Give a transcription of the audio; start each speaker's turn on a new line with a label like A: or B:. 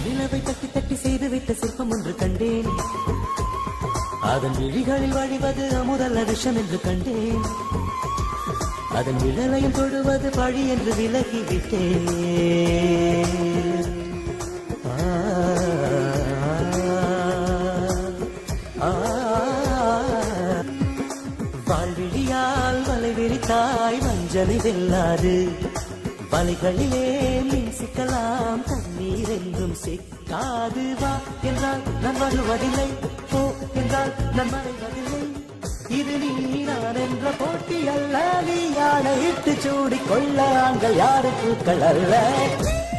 A: நிலவை தட்டி தட்டி செய்து வைத்த சிற்பம் ஒன்று கண்டேன் அதன் விழிகளில் வழிவது அமுதல்ல விஷம் என்று கண்டேன் அதன் விழலையும் தொடுவது பழி என்று விலகிவிட்டேன் ஆ, ஆ, வாழ்விழியால் வலை விரித்தாய் வஞ்சனை வெல்லாது வலைகளிலே மின் சிக்கலாம் தண்ணீர் என்றும் சிக்காது வா என்றால் நான் வருவதில்லை போ என்றால் நான் மறைவதில்லை இது நீ நான் என்ற போட்டி அல்ல நீ யானை இட்டு சூடி கொள்ள ஆண்கள் யாரு பூக்கள் அல்ல